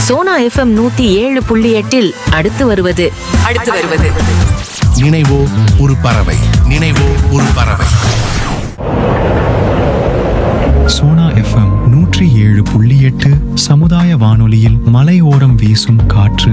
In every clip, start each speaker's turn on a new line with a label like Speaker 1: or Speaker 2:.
Speaker 1: Sona FM நூத்தி ஏழு புள்ளி எட்டில் அடுத்து வருவது
Speaker 2: அடுத்து வருவது
Speaker 3: நினைவோ ஒரு பறவை நினைவோ ஒரு பறவை
Speaker 4: சோனா எஃப்எம் நூற்றி ஏழு புள்ளி எட்டு சமுதாய வானொலியில் மலையோரம் வீசும் காற்று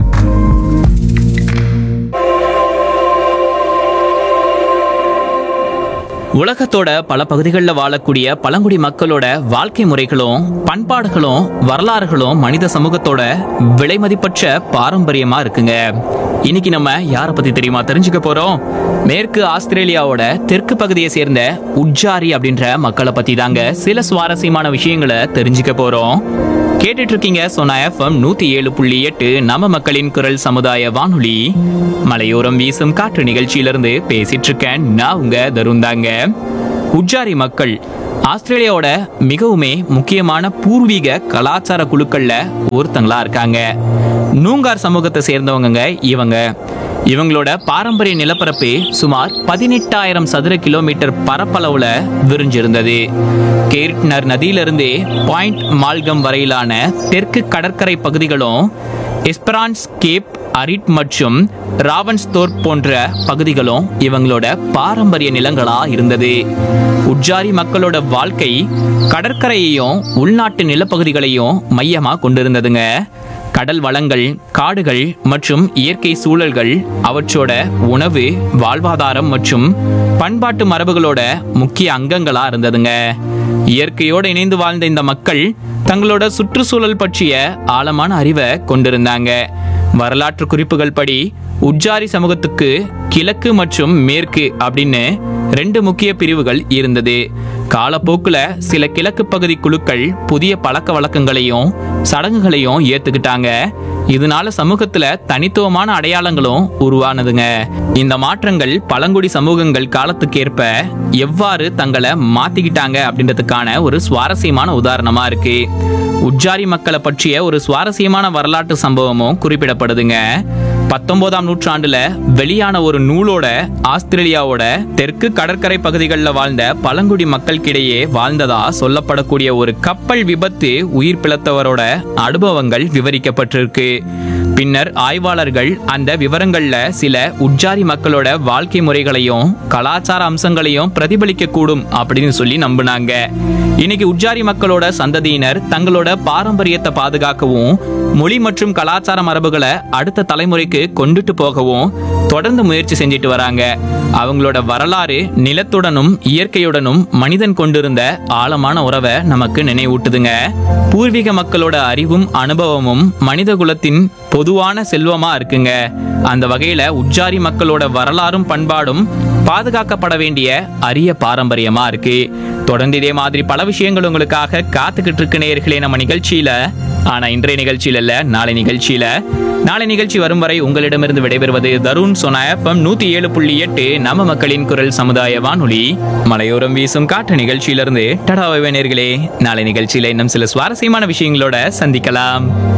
Speaker 5: உலகத்தோட பல பகுதிகளில் வாழக்கூடிய பழங்குடி மக்களோட வாழ்க்கை முறைகளும் பண்பாடுகளும் வரலாறுகளும் மனித சமூகத்தோட விலைமதிப்பற்ற பாரம்பரியமா இருக்குங்க இன்னைக்கு நம்ம யாரை பத்தி தெரியுமா தெரிஞ்சுக்க போறோம் மேற்கு ஆஸ்திரேலியாவோட தெற்கு பகுதியை சேர்ந்த உட்ஜாரி அப்படின்ற மக்களை பத்தி தாங்க சில சுவாரஸ்யமான விஷயங்களை தெரிஞ்சுக்க போறோம் கேட்டுட்டு இருக்கீங்க சோனா எஃப்எம் நூத்தி ஏழு புள்ளி எட்டு நம்ம மக்களின் குரல் சமுதாய வானொலி மலையோரம் வீசும் காற்று நிகழ்ச்சியிலிருந்து பேசிட்டு இருக்கேன் நான் உங்க தருந்தாங்க உஜ்ஜாரி மக்கள் ஆஸ்திரேலியாவோட மிகவுமே முக்கியமான பூர்வீக கலாச்சார குழுக்கள்ல ஒருத்தங்களா இருக்காங்க நூங்கார் சமூகத்தை சேர்ந்தவங்க இவங்க இவங்களோட பாரம்பரிய நிலப்பரப்பு சுமார் பதினெட்டாயிரம் சதுர கிலோமீட்டர் பரப்பளவுல விரிஞ்சிருந்தது கேர்ட்னர் நதியிலிருந்து பாயிண்ட் மால்கம் வரையிலான தெற்கு கடற்கரை பகுதிகளும் எஸ்பரான்ஸ் கேப் அரிட் மற்றும் ராவன்ஸ்தோர் போன்ற பகுதிகளும் இவங்களோட பாரம்பரிய நிலங்களா இருந்தது உட்ஜாரி மக்களோட வாழ்க்கை கடற்கரையையும் உள்நாட்டு நிலப்பகுதிகளையும் மையமா கொண்டிருந்ததுங்க கடல் வளங்கள் காடுகள் மற்றும் இயற்கை சூழல்கள் அவற்றோட உணவு வாழ்வாதாரம் மற்றும் பண்பாட்டு மரபுகளோட முக்கிய அங்கங்களா இருந்ததுங்க இயற்கையோடு இணைந்து வாழ்ந்த இந்த மக்கள் தங்களோட சுற்றுச்சூழல் பற்றிய ஆழமான அறிவை கொண்டிருந்தாங்க வரலாற்று குறிப்புகள் படி உஜ்ஜாரி சமூகத்துக்கு கிழக்கு மற்றும் மேற்கு அப்படின்னு ரெண்டு முக்கிய பிரிவுகள் இருந்தது காலப்போக்குல சில கிழக்கு பகுதி குழுக்கள் புதிய பழக்க வழக்கங்களையும் சடங்குகளையும் ஏத்துக்கிட்டாங்க இதனால சமூகத்துல தனித்துவமான அடையாளங்களும் உருவானதுங்க இந்த மாற்றங்கள் பழங்குடி சமூகங்கள் காலத்துக்கேற்ப எவ்வாறு தங்களை மாத்திக்கிட்டாங்க அப்படின்றதுக்கான ஒரு சுவாரஸ்யமான உதாரணமா இருக்கு உஜ்ஜாரி மக்களை பற்றிய ஒரு சுவாரஸ்யமான வரலாற்று சம்பவமும் குறிப்பிடப்படுதுங்க பத்தொன்பதாம் நூற்றாண்டுல வெளியான ஒரு நூலோட ஆஸ்திரேலியாவோட தெற்கு கடற்கரை பகுதிகளில் வாழ்ந்த பழங்குடி மக்களுக்கிடையே வாழ்ந்ததா சொல்லப்படக்கூடிய ஒரு கப்பல் விபத்து உயிர் பிழைத்தவரோட அனுபவங்கள் விவரிக்கப்பட்டிருக்கு பின்னர் ஆய்வாளர்கள் அந்த விவரங்கள்ல சில உட்ஜாரி மக்களோட வாழ்க்கை முறைகளையும் கலாச்சார அம்சங்களையும் பிரதிபலிக்க கூடும் அப்படின்னு சொல்லி நம்பினாங்க இன்னைக்கு உட்ஜாரி மக்களோட சந்ததியினர் தங்களோட பாரம்பரியத்தை பாதுகாக்கவும் மொழி மற்றும் கலாச்சார மரபுகளை அடுத்த தலைமுறைக்கு கொண்டுட்டு போகவும் தொடர்ந்து முயற்சி செஞ்சுட்டு வராங்க அவங்களோட வரலாறு நிலத்துடனும் இயற்கையுடனும் மனிதன் கொண்டிருந்த ஆழமான உறவை நமக்கு நினைவூட்டுதுங்க பூர்வீக மக்களோட அறிவும் அனுபவமும் மனித குலத்தின் பொதுவான செல்வமா இருக்குங்க அந்த வகையில உஜ்ஜாரி மக்களோட வரலாறும் பண்பாடும் பாதுகாக்கப்பட வேண்டிய அரிய பாரம்பரியமா இருக்கு தொடர்ந்து இதே மாதிரி பல விஷயங்கள் உங்களுக்காக காத்துக்கிட்டு இருக்கு நேயர்களே நம்ம நிகழ்ச்சியில ஆனா இன்றைய நிகழ்ச்சியில இல்ல நாளை நிகழ்ச்சியில நாளை நிகழ்ச்சி வரும் வரை உங்களிடமிருந்து விடைபெறுவது தருண் சோனா எஃப்எம் நூத்தி ஏழு புள்ளி எட்டு நம்ம மக்களின் குரல் சமுதாய வானொலி மலையோரம் வீசும் காற்று நிகழ்ச்சியிலிருந்து டடாவை நேயர்களே நாளை நிகழ்ச்சியில இன்னும் சில சுவாரஸ்யமான விஷயங்களோட சந்திக்கலாம்